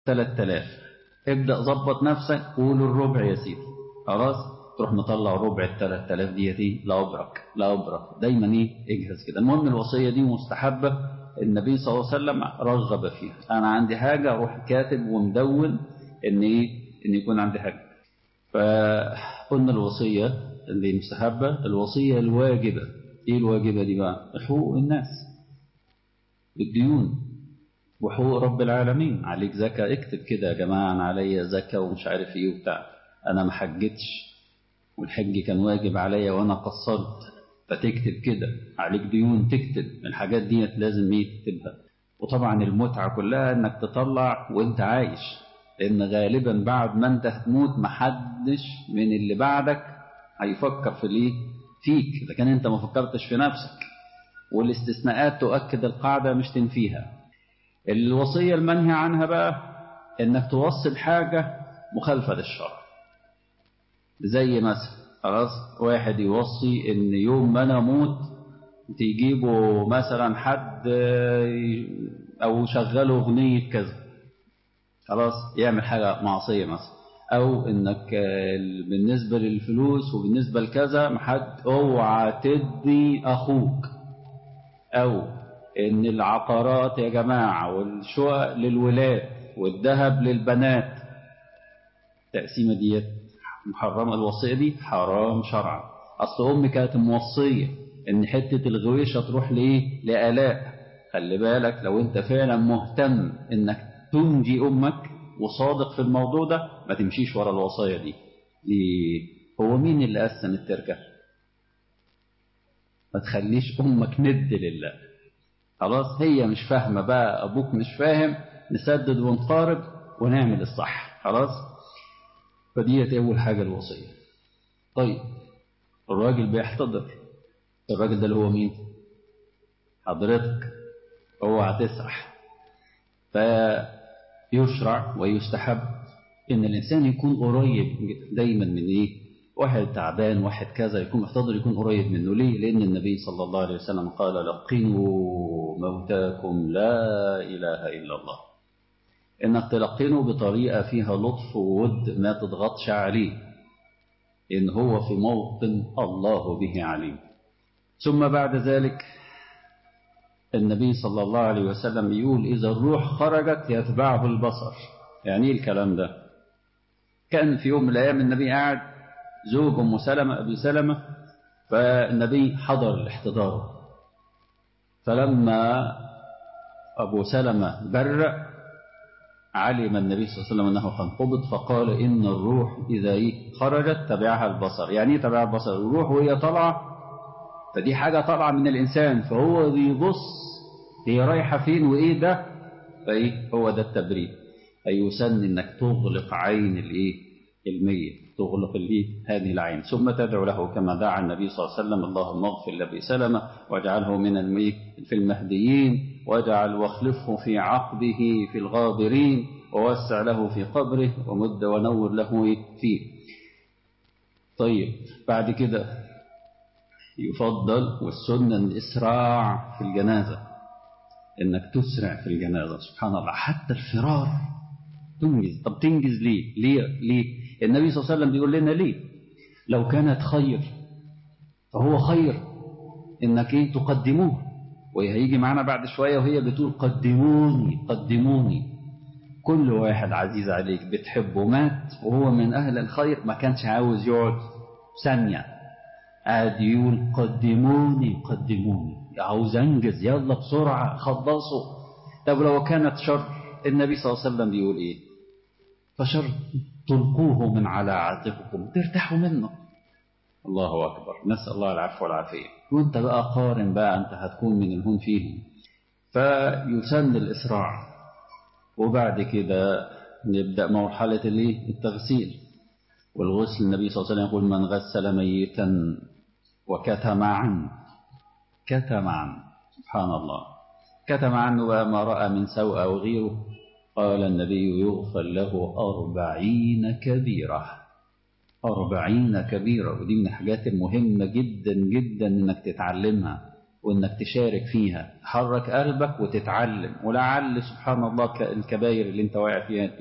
3000 ابدأ ظبط نفسك قول الربع يا سيدي خلاص تروح مطلع ربع ال 3000 دي دي لا أبرك لا أبرك دايما ايه اجهز كده المهم الوصية دي مستحبة النبي صلى الله عليه وسلم رغب فيها أنا عندي حاجة أروح كاتب ومدون إن إيه إن يكون عندي حاجة فقلنا الوصية اللي مستحبة الوصية الواجبة إيه الواجبة دي بقى حقوق الناس الديون وحقوق رب العالمين عليك زكاة اكتب كده يا جماعة أنا عليا زكاة ومش عارف إيه وبتاع أنا ما حجتش والحج كان واجب عليا وأنا قصرت فتكتب كده عليك ديون تكتب الحاجات دي لازم ايه تكتبها وطبعا المتعة كلها انك تطلع وانت عايش لان غالبا بعد ما انت هتموت محدش من اللي بعدك هيفكر في الايه فيك اذا كان انت ما فكرتش في نفسك والاستثناءات تؤكد القاعدة مش تنفيها الوصية المنهي عنها بقى انك توصل حاجة مخالفة للشرع زي مثلا خلاص واحد يوصي ان يوم ما انا اموت تجيبوا مثلا حد او شغلوا اغنية كذا خلاص يعمل حاجة معصية مثلا او انك بالنسبة للفلوس وبالنسبة لكذا محد اوعى تدي اخوك او ان العقارات يا جماعة والشقق للولاد والذهب للبنات التقسيمة ديت محرمة الوصية دي حرام شرعا أصل أمي كانت موصية إن حتة الغويشة تروح لإيه لآلاء خلي بالك لو أنت فعلا مهتم إنك تنجي أمك وصادق في الموضوع ده ما تمشيش ورا الوصايا دي ليه هو مين اللي قسم التركة ما تخليش أمك ند لله خلاص هي مش فاهمة بقى أبوك مش فاهم نسدد ونقارب ونعمل الصح خلاص فديت أول حاجة الوصية طيب الراجل بيحتضر الراجل ده اللي هو مين حضرتك اوعى تسرح فيشرع ويستحب ان الانسان يكون قريب دايما من ايه واحد تعبان واحد كذا يكون محتضر يكون قريب منه ليه لان النبي صلى الله عليه وسلم قال لقنوا موتاكم لا اله الا الله انك تلقنه بطريقة فيها لطف وود ما تضغطش عليه إن هو في موطن الله به عليم ثم بعد ذلك النبي صلى الله عليه وسلم يقول إذا الروح خرجت يتبعه البصر يعني إيه الكلام ده كان في يوم من الأيام النبي قاعد زوج أم سلمة أبي سلمة فالنبي حضر الاحتضار فلما أبو سلمة برأ علم النبي صلى الله عليه وسلم أنه قد قبض فقال إن الروح إذا خرجت تبعها البصر يعني ايه تبعها البصر الروح وهي طالعة فدي حاجة طالعة من الإنسان فهو بيبص هي رايحة فين وإيه ده فإيه هو ده التبريد أي يسن إنك تغلق عين الإيه الميت تغلق الإيه هذه العين ثم تدعو له كما دعا النبي صلى الله عليه وسلم اللهم اغفر لأبي سلمة واجعله من الميت في المهديين واجعل واخلفه في عقبه في الغابرين ووسع له في قبره ومد ونور له فيه طيب بعد كده يفضل والسنة الإسراع في الجنازة إنك تسرع في الجنازة سبحان الله حتى الفرار تنجز طب تنجز ليه ليه ليه النبي صلى الله عليه وسلم بيقول لنا ليه لو كانت خير فهو خير إنك إيه تقدموه وهي هيجي معانا بعد شوية وهي بتقول قدموني قدموني كل واحد عزيز عليك بتحبه مات وهو من أهل الخير ما كانش عاوز يقعد ثانية قاعد يقول قدموني قدموني عاوز أنجز يلا بسرعة خلصوا طب لو كانت شر النبي صلى الله عليه وسلم بيقول إيه فشر تلقوه من على عاتقكم ترتاحوا منه الله أكبر نسأل الله العفو والعافية وانت بقى قارن بقى انت هتكون من الهون فيهم فيسن الإسراع وبعد كده نبدأ مرحلة التغسيل والغسل النبي صلى الله عليه وسلم يقول من غسل ميتا وكتم عنه كتم عنه سبحان الله كتم عنه بقى ما رأى من سوء أو غيره قال النبي يغفر له أربعين كبيرة أربعين كبيرة ودي من الحاجات المهمة جدا جدا إنك تتعلمها وإنك تشارك فيها تحرك قلبك وتتعلم ولعل سبحان الله الكباير اللي انت واقع فيها